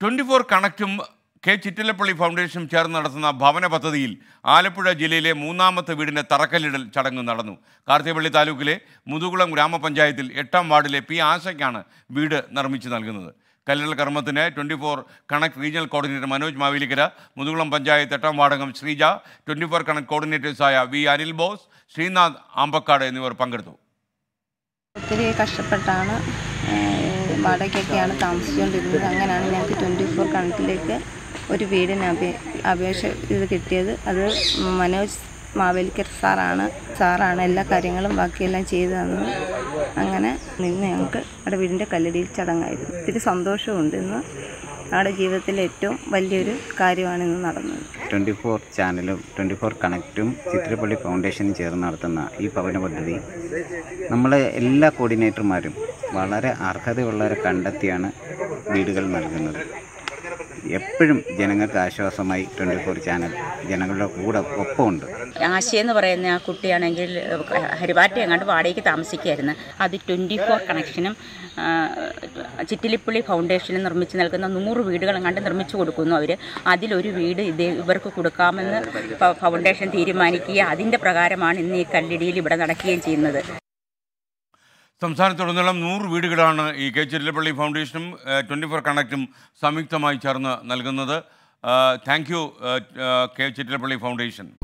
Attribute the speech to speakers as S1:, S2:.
S1: twenty four കണക്റ്റും K Chittilappilly ഫൗണ്ടേഷനും ചേർന്ന് നടത്തുന്ന ഭവന പദ്ധതിയിൽ ആലപ്പുഴ ജില്ലയിലെ മൂന്നാമത്തെ വീടിൻ്റെ തറക്കല്ലിടൽ ചടങ്ങ് നടന്നു കാർത്തികപ്പള്ളി താലൂക്കിലെ മുതുകുളം ഗ്രാമപഞ്ചായത്തിൽ എട്ടാം വാർഡിലെ പി ആശയ്ക്കാണ് വീട് നിർമ്മിച്ചു നൽകുന്നത് കല്ലിടൽ കർമ്മത്തിന് twenty four connect regional coordinator Manoj Mavelikkara Muthukulam panchayat എട്ടാം വാർഡംഗം ശ്രീജ ട്വൻറ്റി ഫോർ കണക്ട് കോർഡിനേറ്റേഴ്സായ വി അനിൽ ബോസ് ശ്രീനാഥ് ആമ്പക്കാട് എന്നിവർ പങ്കെടുത്തു
S2: ഒത്തിരി കഷ്ടപ്പെട്ടാണ് ഏഹ്, വാടകയ്ക്കൊക്കെയാണ് താമസിച്ചുകൊണ്ടിരുന്നത് അങ്ങനെയാണ് ഞങ്ങൾക്ക് ട്വൻറ്റി ഫോർ കണക്കിലേക്ക് ഒരു വീടിന് അപേ അപേക്ഷ ഇത് കിട്ടിയത് അത് മനോജ് മാവേലിക്കർ സാറാണ് സാറാണ് എല്ലാ കാര്യങ്ങളും ബാക്കിയെല്ലാം ചെയ്തു തന്നത് അങ്ങനെ നിന്ന് ഞങ്ങൾക്ക് അവിടെ വീടിൻ്റെ കല്ലടിയിൽ ചടങ്ങായിരുന്നു ഒത്തിരി സന്തോഷമുണ്ട് ഇന്ന് ഞങ്ങളുടെ ജീവിതത്തിലെ ഏറ്റവും വലിയൊരു കാര്യമാണ് ഇന്ന് നടന്നത്
S3: ട്വൻറ്റി ഫോർ ചാനലും ട്വൻറ്റി ഫോർ കണക്റ്റും ചിത്രപ്പള്ളി ഫൗണ്ടേഷനും ചേർന്ന് നടത്തുന്ന ഈ ഭവന പദ്ധതി നമ്മളെ എല്ലാ കോർഡിനേറ്റർമാരും വളരെ അർഹതയുള്ളവരെ കണ്ടെത്തിയാണ് വീടുകൾ നൽകുന്നത് എപ്പോഴും ജനങ്ങൾക്ക് ആശ്വാസമായി ട്വൻറ്റി ഫോർ ചാനൽ ജനങ്ങളുടെ കൂടെ ഒപ്പമുണ്ട്
S4: ആശയെന്ന് പറയുന്ന ആ കുട്ടിയാണെങ്കിൽ ഹരിവാറ്റ എങ്ങാണ്ട് വാടകയ്ക്ക് താമസിക്കുകയായിരുന്നു അത് ട്വൻറ്റി ഫോർ കണക്ഷനും ആ, ചിറ്റിലിപ്പള്ളി ഫൗണ്ടേഷനും നിർമ്മിച്ച് നൽകുന്ന നൂറ് വീടുകൾ എങ്ങാണ്ട് നിർമ്മിച്ചു കൊടുക്കുന്നു അവർ അതിലൊരു വീട് ഇത് ഇവർക്ക് കൊടുക്കാമെന്ന് ഫ- ഫൗണ്ടേഷൻ തീരുമാനിക്കുകയും അതിൻ്റെ പ്രകാരമാണ് ഇന്ന് ഈ കല്ലിടിയിൽ ഇവിടെ നടക്കുകയും ചെയ്യുന്നത്
S1: സംസ്ഥാനത്തുടനീളം നൂറ് വീടുകളാണ് ഈ കെ ചിറ്റിലപ്പള്ളി ഫൗണ്ടേഷനും ട്വൻറ്റി ഫോർ കണക്റ്റും സംയുക്തമായി ചേർന്ന് നൽകുന്നത് thank you K Chittilappilly foundation